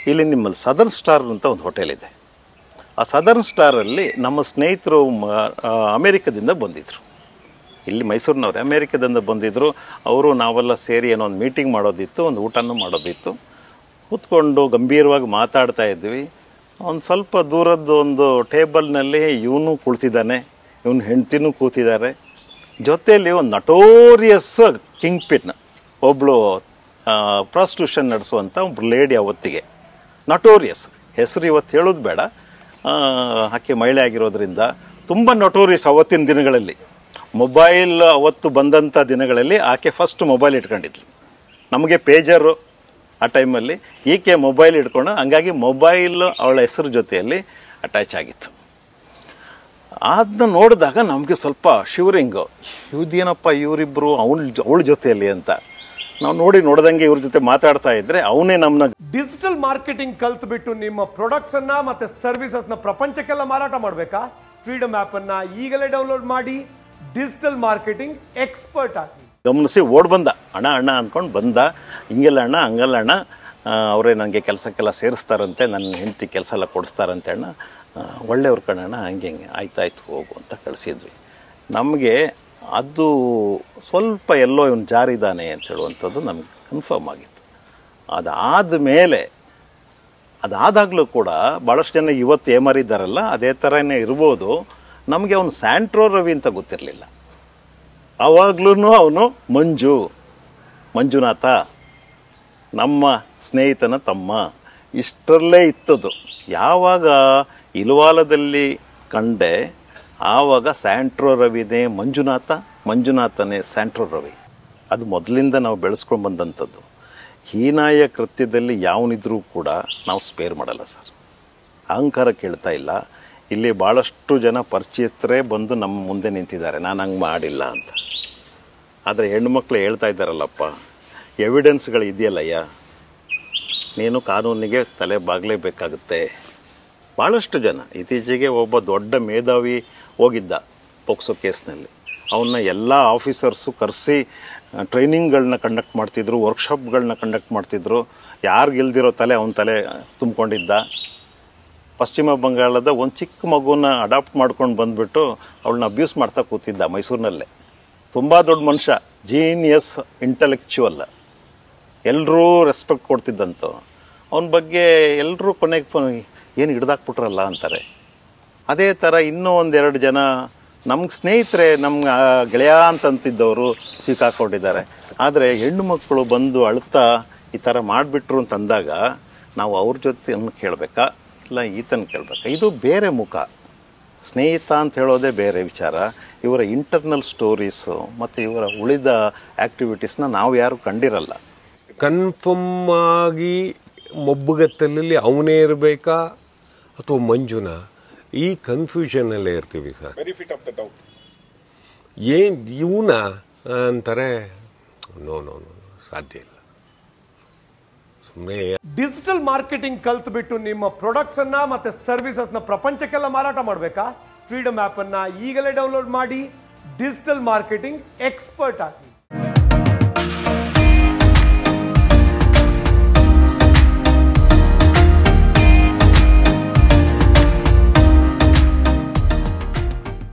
ಇಲ್ಲಿ ನಿಮ್ಮಲ್ಲಿ southern star ಅಂತ ಒಂದು ಹೋಟೆಲ್ ಇದೆ ಆ ಸದರ್ನ್ ಸ್ಟಾರಲ್ಲಿ ನಮ್ಮ ಸ್ನೇಹಿತರು ಮ- ಆ, ಅಮೇರಿಕದಿಂದ ಬಂದಿದ್ದರು ಇಲ್ಲಿ ಮೈಸೂರಿನವ್ರೆ ಅಮೇರಿಕದಿಂದ ಬಂದಿದ್ದರು ಅವರು ನಾವೆಲ್ಲ ಸೇರಿ ಏನೋ ಒಂದು ಮೀಟಿಂಗ್ ಮಾಡೋದಿತ್ತು ಒಂದು ಊಟನೂ ಮಾಡೋದಿತ್ತು ಕೂತ್ಕೊಂಡು ಗಂಭೀರವಾಗಿ ಮಾತಾಡ್ತಾ ಇದ್ವಿ ಒಂದು ಸ್ವಲ್ಪ ದೂರದ್ದು ಒಂದು ಟೇಬಲ್ನಲ್ಲಿ ಇವನು ಕುಳಿತಿದ್ದಾನೆ ಇವನು ಹೆಂಡ್ತಿನೂ ಕೂತಿದ್ದಾರೆ ಜೊತೆಯಲ್ಲಿ ಒಂದು ನಟೋರಿಯಸ್ ಕಿಂಗ್ ಪಿನ್ ಒಬ್ಬಳು ಪ್ರಾಸ್ಟಿಟ್ಯೂಷನ್ ನಡೆಸುವಂಥ ಒಬ್ರು ಲೇಡಿ ಅವತ್ತಿಗೆ ನಟೋರಿಯಸ್ ಹೆಸರು ಇವತ್ತು ಹೇಳೋದು ಬೇಡ ಆ, ಆಕೆ ಮಹಿಳೆ ಆಗಿರೋದ್ರಿಂದ ತುಂಬ ನಟೋರಿಯಸ್ ಅವತ್ತಿನ ದಿನಗಳಲ್ಲಿ ಮೊಬೈಲ್ ಅವತ್ತು ಬಂದಂಥ ದಿನಗಳಲ್ಲಿ ಆಕೆ ಫಸ್ಟ್ ಮೊಬೈಲ್ ಇಟ್ಕೊಂಡಿದ್ಲು ನಮಗೆ ಪೇಜರು ಆ ಟೈಮಲ್ಲಿ ಈಕೆ ಮೊಬೈಲ್ ಇಟ್ಕೊಂಡು ಹಂಗಾಗಿ ಮೊಬೈಲ್ ಅವಳ ಹೆಸರು ಜೊತೆಯಲ್ಲಿ ಅಟ್ಯಾಚ್ ಆಗಿತ್ತು ಅದನ್ನ ನೋಡಿದಾಗ ನಮಗೆ ಸ್ವಲ್ಪ ಶಿವರಿಂಗು ಇವ್ದೇನಪ್ಪ ಇವರಿಬ್ಬರು ಅವಳ ಅವಳ ಜೊತೆಯಲ್ಲಿ ಅಂತ ನಾವು ನೋಡಿ ನೋಡ್ದಂಗೆ ಇವ್ರ ಜೊತೆ ಮಾತಾಡ್ತಾ ಇದ್ರೆ ಅವನೇ ನಮ್ಮನ್ನ ಡಿಜಿಟಲ್ ಮಾರ್ಕೆಟಿಂಗ್ ಕಲ್ತ್ಬಿಟ್ಟು ನಿಮ್ಮ ಪ್ರಾಡಕ್ಟ್ಸ್ ಅನ್ನ ಮತ್ತೆ ಸರ್ವಿಸಸ್ ನ ಪ್ರಪಂಚಕ್ಕೆಲ್ಲ ಮಾರಾಟ ಮಾಡಬೇಕಾ ಫ್ರೀಡಮ್ ಆಪ್ ಅನ್ನ ಈಗಲೇ ಡೌನ್ಲೋಡ್ ಮಾಡಿ ಡಿಜಿಟಲ್ ಮಾರ್ಕೆಟಿಂಗ್ ಎಕ್ಸ್ಪರ್ಟ್ ಆಗಿ ಗಮನಿಸಿ ಓಡ್ ಬಂದ ಅಣ್ಣ ಅಣ್ಣ ಅಂದ್ಕೊಂಡು ಬಂದ ಹಿಂಗೆಲ್ಲ ಅಣ್ಣ ಹಂಗಲ್ಲ ಅಣ್ಣ ಆ, ಅವರೇ ನನಗೆ ಕೆಲಸಕ್ಕೆಲ್ಲ ಸೇರಿಸ್ತಾರಂತೆ ನನ್ನ ಹೆಂಡತಿ ಕೆಲಸ ಎಲ್ಲ ಕೊಡಿಸ್ತಾರಂತೆ ಅಣ್ಣ ಆ, ಒಳ್ಳೆಯವ್ರ ಕಣಣ್ಣ ಹಂಗೆ ಹಿಂಗೆ ಆಯ್ತಾಯ್ತು ಹೋಗು ಅಂತ ಕಳಿಸಿದ್ವಿ ನಮಗೆ ಅದು ಸ್ವಲ್ಪ ಎಲ್ಲೋ ಇವನು ಜಾರಿದ್ದಾನೆ ಅಂತ ಹೇಳುವಂಥದ್ದು ನಮಗೆ ಕನ್ಫರ್ಮ್ ಆಗಿತ್ತು ಅದಾದ ಮೇಲೆ ಅದಾದಾಗಲೂ ಕೂಡ ಭಾಳಷ್ಟು ಜನ ಇವತ್ತು ಏಮರಿದ್ದಾರಲ್ಲ ಅದೇ ಥರನೇ ಇರ್ಬೋದು ನಮಗೆ ಅವನು ಸ್ಯಾಂಟ್ರೋ ರವಿ ಅಂತ ಗೊತ್ತಿರಲಿಲ್ಲ ಆವಾಗ್ಲೂ ಅವನು ಮಂಜು ಮಂಜುನಾಥ ನಮ್ಮ ಸ್ನೇಹಿತನ ತಮ್ಮ ಇಷ್ಟರಲ್ಲೇ ಇತ್ತದು ಯಾವಾಗ ಇಲ್ವಾಲದಲ್ಲಿ ಕಂಡೆ ಆವಾಗ ಸ್ಯಾಂಟ್ರೋ ರವಿನೇ ಮಂಜುನಾಥ ಮಂಜುನಾಥನೇ ಸ್ಯಾಂಟ್ರೋ ರವಿ ಅದು ಮೊದಲಿಂದ ನಾವು ಬೆಳೆಸ್ಕೊಂಡು ಬಂದಂಥದ್ದು ಹೀನಾಯ ಕೃತ್ಯದಲ್ಲಿ ಯಾವನಿದ್ರೂ ಕೂಡ ನಾವು ಸ್ಪೇರ್ ಮಾಡಲ್ಲ ಸರ್ ಅಹಂಕಾರ ಕೇಳ್ತಾ ಇಲ್ಲ ಇಲ್ಲಿ ಭಾಳಷ್ಟು ಜನ ಪರಿಚಯಸ್ಥರೇ ಬಂದು ನಮ್ಮ ಮುಂದೆ ನಿಂತಿದ್ದಾರೆ ನಾನು ಹಂಗೆ ಮಾಡಿಲ್ಲ ಅಂತ ಆದರೆ ಹೆಣ್ಮಕ್ಳು ಹೇಳ್ತಾ ಇದ್ದಾರಲ್ಲಪ್ಪ ಎವಿಡೆನ್ಸ್ಗಳು ಇದೆಯಲ್ಲಯ್ಯ ನೀನು ಕಾನೂನಿಗೆ ತಲೆ ಬಾಗಲೇಬೇಕಾಗುತ್ತೆ ಭಾಳಷ್ಟು ಜನ ಇತ್ತೀಚೆಗೆ ಒಬ್ಬ ದೊಡ್ಡ ಮೇಧಾವಿ ಹೋಗಿದ್ದ ಪೋಕ್ಸೋ ಕೇಸ್ನಲ್ಲಿ ಅವನ್ನ ಎಲ್ಲ ಆಫೀಸರ್ಸು ಕರೆಸಿ ಟ್ರೈನಿಂಗ್ಗಳನ್ನ ಕಂಡಕ್ಟ್ ಮಾಡ್ತಿದ್ರು ವರ್ಕ್ಶಾಪ್ಗಳನ್ನ ಕಂಡಕ್ಟ್ ಮಾಡ್ತಿದ್ರು ಯಾರು ಗೆಲ್ದಿರೋ ತಲೆ ಅವನ ತಲೆ ತುಂಬಿಕೊಂಡಿದ್ದ ಪಶ್ಚಿಮ ಬಂಗಾಳದ ಒಂದು ಚಿಕ್ಕ ಮಗುನ ಅಡಾಪ್ಟ್ ಮಾಡ್ಕೊಂಡು ಬಂದುಬಿಟ್ಟು ಅವಳನ್ನ ಅಬ್ಯೂಸ್ ಮಾಡ್ತಾ ಕೂತಿದ್ದ ಮೈಸೂರಿನಲ್ಲೇ ತುಂಬ ದೊಡ್ಡ ಮನುಷ್ಯ ಜೀನಿಯಸ್ ಇಂಟಲೆಕ್ಚುವಲ್ ಎಲ್ಲರೂ ರೆಸ್ಪೆಕ್ಟ್ ಕೊಡ್ತಿದ್ದಂತ ಅವನ ಬಗ್ಗೆ ಎಲ್ಲರೂ ಕೊನೆಗೆ ಏನು ಹಿಡ್ದಾಕ್ಬಿಟ್ರಲ್ಲ ಅಂತಾರೆ ಅದೇ ಥರ ಇನ್ನೂ ಒಂದೆರಡು ಜನ ನಮ್ಗೆ ಸ್ನೇಹಿತರೆ ನಮ್ಮ ಗೆಳೆಯ ಅಂತಂತಿದ್ದವರು ಸಿಕ್ಕಾಕೊಂಡಿದ್ದಾರೆ ಆದರೆ ಹೆಣ್ಣು ಮಕ್ಕಳು ಬಂದು ಅಳ್ತಾ ಈ ಥರ ಮಾಡಿಬಿಟ್ರು ಅಂತಂದಾಗ ನಾವು ಅವ್ರ ಜೊತೆ ಕೇಳಬೇಕಾ ಇಲ್ಲ ಈತನ ಕೇಳಬೇಕಾ ಇದು ಬೇರೆ ಮುಖ ಸ್ನೇಹಿತ ಅಂತ ಹೇಳೋದೇ ಬೇರೆ ವಿಚಾರ ಇವರ ಇಂಟರ್ನಲ್ ಸ್ಟೋರೀಸು ಮತ್ತು ಇವರ ಉಳಿದ ಆ್ಯಕ್ಟಿವಿಟೀಸ್ನ ನಾವು ಯಾರು ಕಂಡಿರಲ್ಲ ಕನ್ಫರ್ಮ್ ಆಗಿ ಮೊಬ್ಬುಗತ್ತಲಲ್ಲಿ ಅವನೇ ಇರಬೇಕಾ ಅಥವಾ ಮಂಜುನ ಈ ಕನ್ಫ್ಯೂಷನಲ್ಲೇ ಇರ್ತೀವಿ ಸರ್ ಏನು ಇವನ ಅಂತಾರೆ ನೋ ನೋ ನೋ ಸಾಧ್ಯ ಇಲ್ಲ ಸುಮ್ಮನೆ ಡಿಜಿಟಲ್ ಮಾರ್ಕೆಟಿಂಗ್ ಕಲ್ತ್ಬಿಟ್ಟು ನಿಮ್ಮ ಪ್ರಾಡಕ್ಟ್ಸ್ ಅನ್ನ ಮತ್ತೆ ಸರ್ವಿಸಸ್ ನ ಪ್ರಪಂಚಕ್ಕೆಲ್ಲ ಮಾರಾಟ ಮಾಡಬೇಕಾ ಫ್ರೀಡಮ್ ಆಪ್ ಅನ್ನ ಈಗಲೇ ಡೌನ್ಲೋಡ್ ಮಾಡಿ ಡಿಜಿಟಲ್ ಮಾರ್ಕೆಟಿಂಗ್ ಎಕ್ಸ್ಪರ್ಟ್ ಆಗಿ